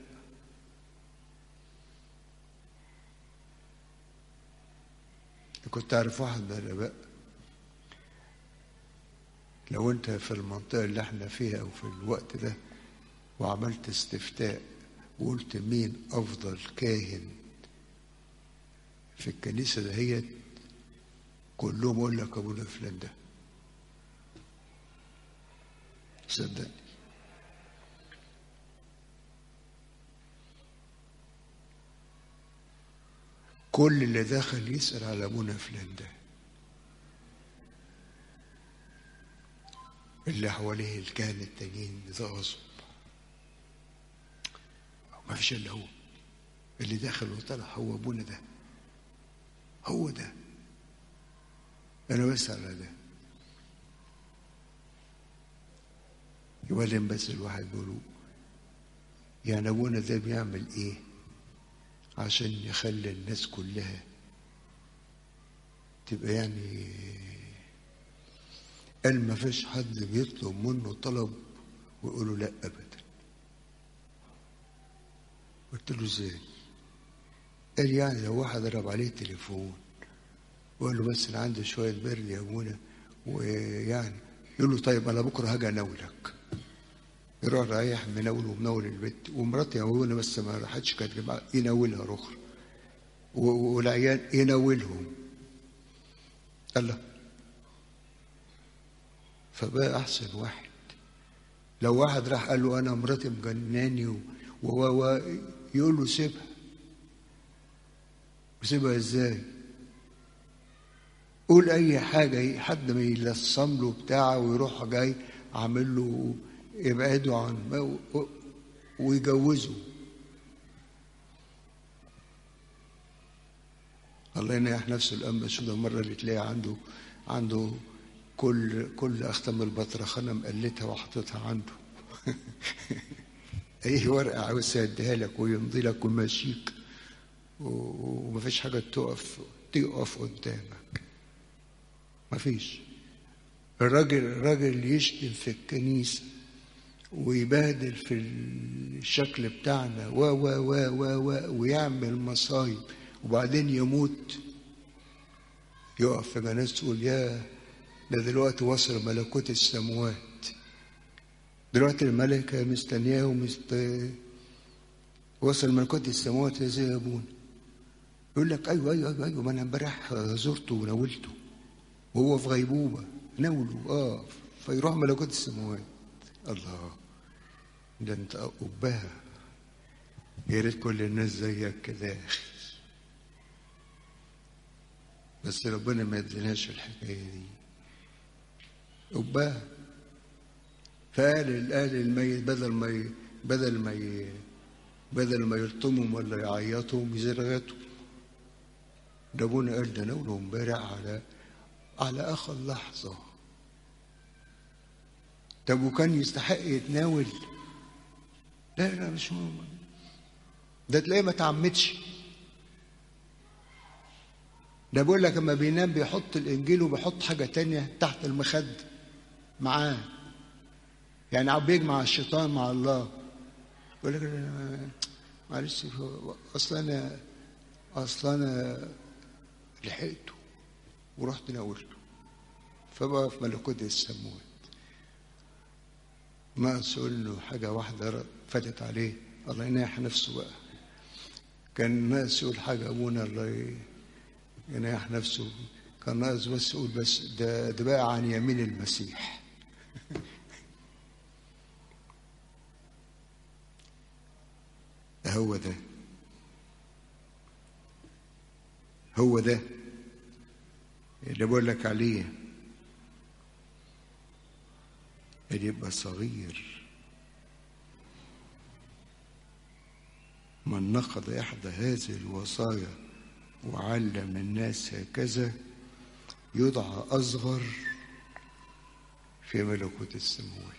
كنت أعرف واحد من الآباء لو أنت في المنطقة اللي احنا فيها أو في الوقت ده وعملت استفتاء وقلت مين أفضل كاهن في الكنيسة دهيت كلهم يقول لك أبونا فلان ده صدقني كل اللي دخل يسأل على أبونا فلان ده اللي حواليه الكهنة التانيين يتغاظوا ما فيش إلا هو اللي دخل وطلع هو أبونا ده هو ده أنا بسأل على ده يولم بس الواحد بيقولوا يعني أبونا ده بيعمل إيه عشان يخلي الناس كلها تبقى يعني قال ما فيش حد بيطلب منه طلب ويقول له لا ابدا قلت له ازاي قال يعني لو واحد ضرب عليه تليفون وقال له بس انا عندي شويه برد يا ابونا ويعني يقول له طيب انا بكره هاجي اناولك يروح رايح منول ومنول البيت ومراتي يا بس ما راحتش كانت جماعة يناولها رخر والعيال يناولهم قال له فبقى احسن واحد لو واحد راح قال له انا مراتي مجناني و... و... و... يقول له سيبها وسيبها ازاي قول اي حاجه حد ما يلصم له بتاعه ويروح جاي عامل له يبعده عن ويجوزه الله ينيح نفسه الأنبا ده مرة اللي تلاقي عنده عنده كل كل أختم البطرخانة مقلتها وحطتها عنده أي ورقة عاوز يديها لك ويمضي لك ويمشيك ومفيش حاجة تقف تقف قدامك مفيش الراجل الراجل يشتم في الكنيسة ويبهدل في الشكل بتاعنا و و و و و ويعمل مصايب وبعدين يموت يقف في جنازته تقول يا ده دلوقتي وصل ملكوت السماوات دلوقتي الملكة مستنياه ومست وصل ملكوت السماوات يا زي ابونا يقول لك ايوه ايوه ايوه, أيوة ما انا امبارح زرته وناولته وهو في غيبوبه ناوله اه فيروح ملكوت السماوات الله ده انت قبها يا ريت كل الناس زيك كده يا اخي بس ربنا ما يديناش الحكايه دي قبها فقال قال الميت بدل ما ي... بدل ما ي... بدل ما يلطمهم ولا يعيطهم يزرغتوا ده ابونا قال ده نوله امبارح على على اخر لحظه طب وكان يستحق يتناول لا لا مش مهم ده تلاقيه ما تعمدش ده بيقول لك لما بينام بيحط الانجيل وبيحط حاجه تانية تحت المخد معاه يعني عم بيجمع الشيطان مع الله يقول لك معلش اصل انا اصل انا لحقته ورحت ناولته فبقى في ملكوت السماوات ما أقول له حاجة واحدة فاتت عليه الله يناح نفسه بقى كان ناقص يقول حاجة أبونا الله يناح نفسه كان ناقص بس يقول بس ده ده بقى عن يمين المسيح هو ده هو ده اللي بقول لك عليه اللي يبقى صغير من نقض إحدى هذه الوصايا وعلم الناس هكذا يدعى أصغر في ملكوت السماوات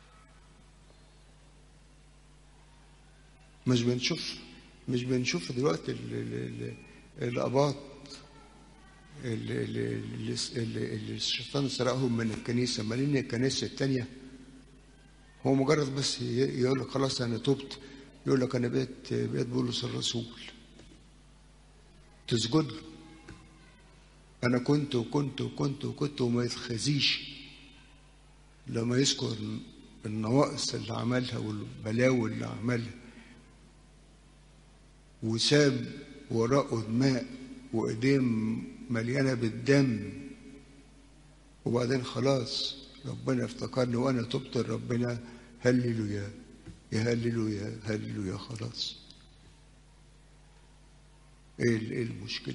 مش بنشوف مش بنشوف دلوقتي الاباط اللي, اللي, اللي, اللي الشيطان سرقهم من الكنيسه مالين الكنيسه الثانيه هو مجرد بس يقول لك خلاص انا تبت يقول لك انا بقيت بقيت بولس الرسول تسجد له انا كنت وكنت وكنت وكنت وما يتخزيش لما يذكر النواقص اللي عملها والبلاوي اللي عملها وساب وراءه دماء وايديه مليانه بالدم وبعدين خلاص ربنا افتكرني وانا تبت لربنا هللويا يا هللويا هللويا خلاص ايه ايه المشكله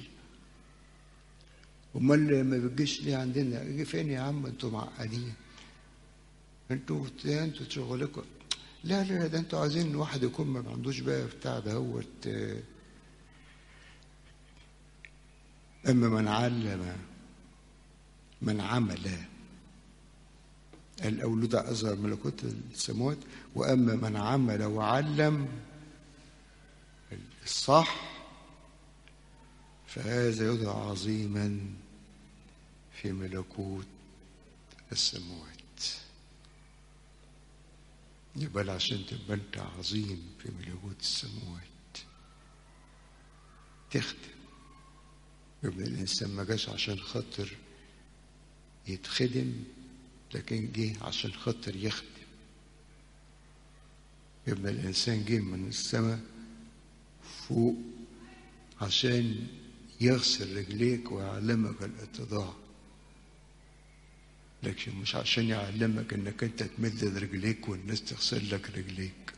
امال ما بتجيش ليه عندنا اجي فين يا عم انتوا معقدين انتوا انتوا شغلكم لا لا ده انتوا عايزين واحد يكون ما عندوش بقى بتاع دهوت اما من علم من عمل الاولود اصغر ملكوت السماوات واما من عمل وعلم الصح فهذا يدعى عظيما في ملكوت السماوات يبقى عشان تبقى انت عظيم في ملكوت السماوات تخدم يبقى الانسان ما جاش عشان خاطر يتخدم لكن جه عشان خاطر يخدم يبقى الانسان جه من السماء فوق عشان يغسل رجليك ويعلمك الاتضاع لكن مش عشان يعلمك انك انت تمد رجليك والناس تغسل لك رجليك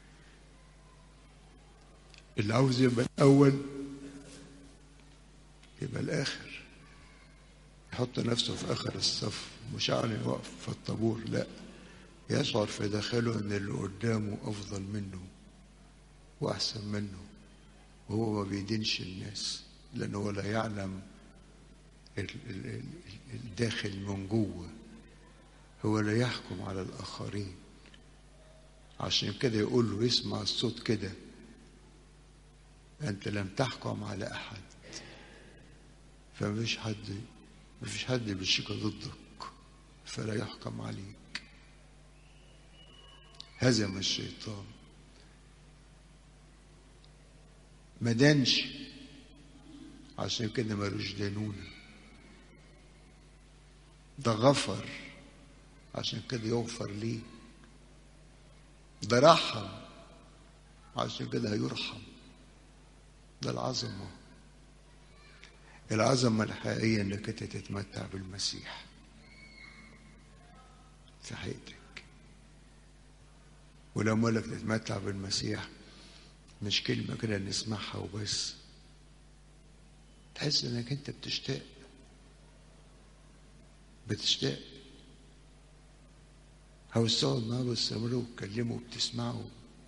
اللي عاوز يبقى الاول يبقى الاخر يحط نفسه في آخر الصف مش يعني يوقف في الطابور لا يشعر في داخله إن اللي قدامه أفضل منه وأحسن منه وهو ما بيدينش الناس لأنه لا يعلم الداخل من جوه هو لا يحكم على الآخرين عشان كده يقول له يسمع الصوت كده أنت لم تحكم على أحد فمفيش حد مفيش حد بيشيك ضدك فلا يحكم عليك هزم الشيطان ما دانش عشان كده ملوش دانونه ده غفر عشان كده يغفر ليه ده رحم عشان كده هيرحم ده العظمة العظمة الحقيقية انك انت تتمتع بالمسيح في حياتك ولما لك تتمتع بالمسيح مش كلمة كده نسمعها وبس تحس انك انت بتشتاق بتشتاق عاوز تقعد معاه وتستمروا وتكلموا وبتسمعوا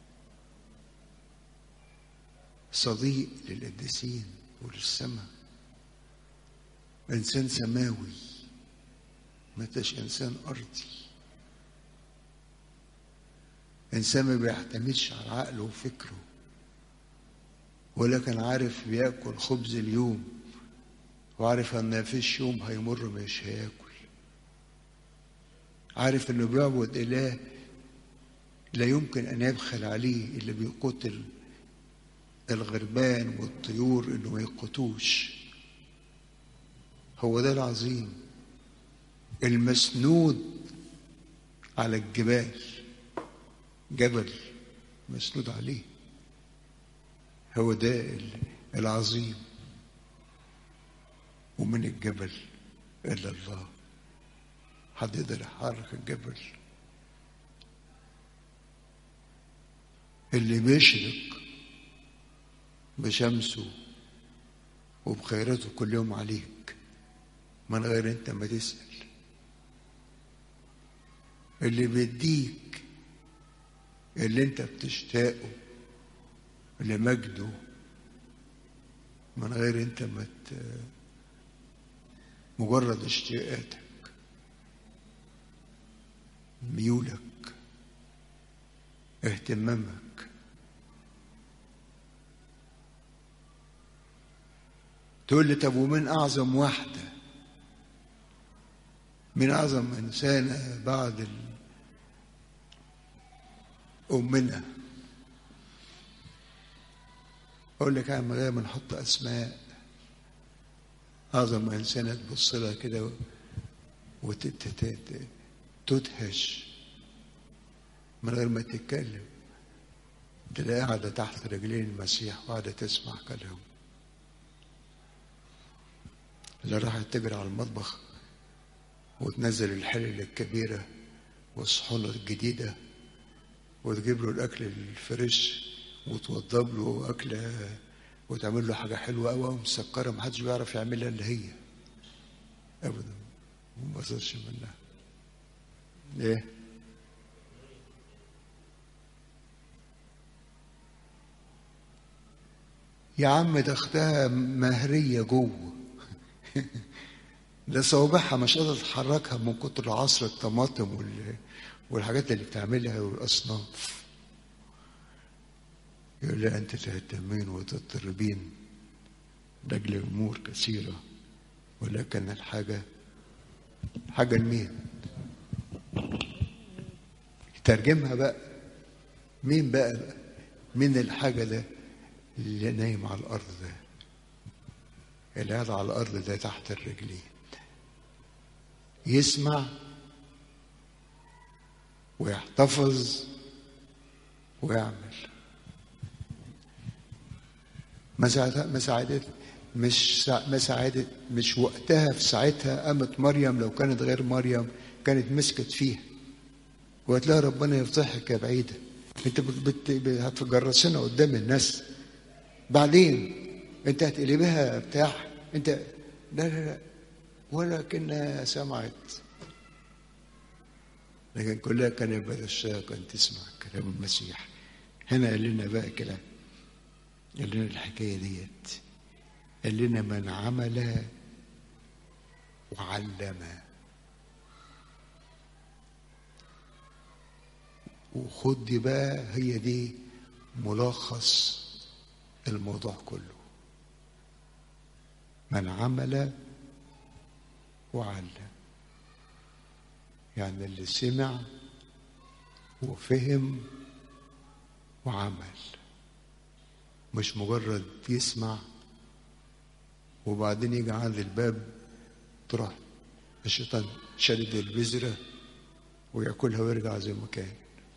صديق للقديسين وللسماء انسان سماوي ما انتش انسان ارضي انسان ما بيعتمدش على عقله وفكره ولكن عارف بياكل خبز اليوم وعارف ان ما فيش يوم هيمر مش هياكل عارف انه بيعبد اله لا يمكن ان يبخل عليه اللي بيقتل الغربان والطيور انه ما يقتوش هو ده العظيم المسنود على الجبال جبل مسنود عليه هو ده العظيم ومن الجبل الا الله حد يقدر يحرك الجبل اللي بيشرق بشمسه وبخيراته كل يوم عليك من غير انت ما تسأل اللي بيديك اللي انت بتشتاقه لمجده من غير انت ما مجرد اشتياقاتك ميولك اهتمامك تقول لي طب ومن اعظم واحده من اعظم انسانه بعد ال... امنا اقول لك اعمل ايه بنحط اسماء اعظم انسانه تبص لها كده وتدهش من غير ما تتكلم تلاقيها قاعده تحت رجلين المسيح وقاعده تسمع كلامه اللي راحت تجري على المطبخ وتنزل الحلل الكبيرة والصحونة الجديدة وتجيب له الأكل الفريش وتوضب له أكلة وتعمل له حاجة حلوة أوي ومسكرة محدش بيعرف يعملها إلا هي أبدا ما بصرش منها ليه؟ يا عم ده اختها مهرية جوه ده صوابعها مش قادرة تحركها من كتر عصر الطماطم وال... والحاجات اللي بتعملها والأصناف يقول لها أنت تهتمين وتضطربين لأجل أمور كثيرة ولكن الحاجة حاجة لمين؟ ترجمها بقى مين بقى مين الحاجة ده اللي نايم على الأرض ده اللي قاعد على الأرض ده تحت الرجلين يسمع ويحتفظ ويعمل ما ساعدت ما ساعدت مش ما ساعدت مش وقتها في ساعتها قامت مريم لو كانت غير مريم كانت مسكت فيها وقالت لها ربنا يفضحك يا بعيده انت بت... بت... هتجرسنا قدام الناس بعدين انت هتقلبها بتاع انت لا لا لا ولكنها سمعت لكن كلها كانت بتشتاق أن تسمع كلام المسيح هنا قال لنا بقى كده قال لنا الحكاية ديت قال لنا من عمل وعلم وخد دي بقى هي دي ملخص الموضوع كله من عمل وعلم يعني اللي سمع وفهم وعمل مش مجرد يسمع وبعدين يجي عند الباب تروح الشيطان شدد البذرة وياكلها ويرجع زي ما كان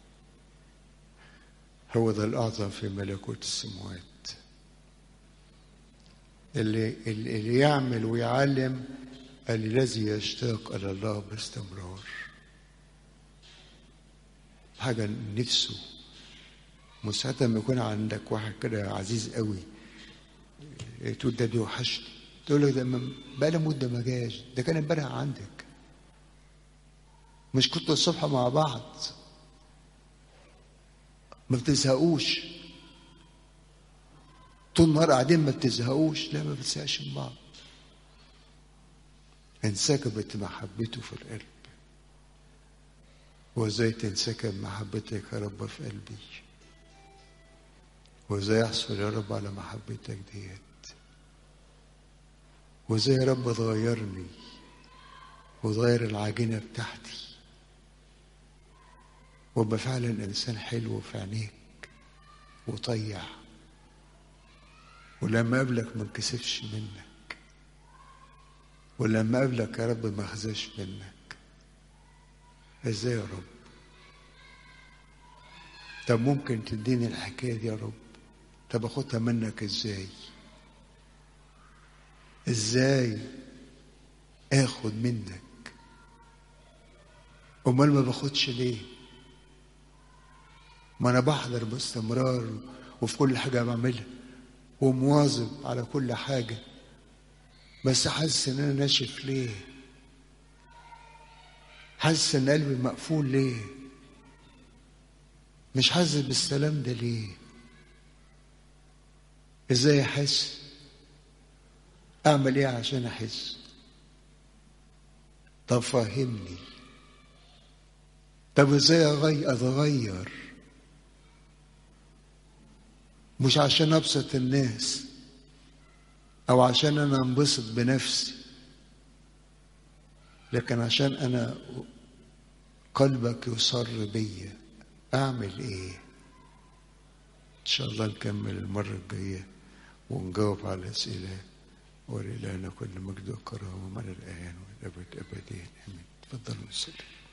هو ده الأعظم في ملكوت السماوات اللي, اللي يعمل ويعلم الذي يشتاق إلى الله باستمرار حاجة نفسه مساعدة ما يكون عندك واحد كده عزيز قوي تقول ده بيوحشني تقول له ده بقى مدة ما جاش ده كان امبارح عندك مش كنتوا الصبح مع بعض ما بتزهقوش طول النهار قاعدين ما بتزهقوش لا ما بتزهقش من بعض انسكبت محبته في القلب وازاي تنسكب محبتك يا رب في قلبي وازاي يحصل يا رب على محبتك ديت وازاي يا رب تغيرني وتغير العجينة بتاعتي وابقى فعلا انسان حلو في عينيك وطيع ولما اقابلك ما انكسفش منك ولما اقابلك يا رب ما اخزاش منك ازاي يا رب طب ممكن تديني الحكايه دي يا رب طب اخدها منك ازاي ازاي اخد منك امال ما باخدش ليه ما انا بحضر باستمرار وفي كل حاجه بعملها ومواظب على كل حاجه بس حاسس ان انا ناشف ليه حاسس ان قلبي مقفول ليه مش حاسس بالسلام ده ليه ازاي احس اعمل ايه عشان احس طب فهمني طب ازاي اغير اتغير مش عشان ابسط الناس او عشان انا انبسط بنفسي لكن عشان انا قلبك يصر بيا اعمل ايه ان شاء الله نكمل المره الجايه ونجاوب على الاسئله ولله كل مجد وكرامه من الان والابد ابدين امين تفضلوا السلام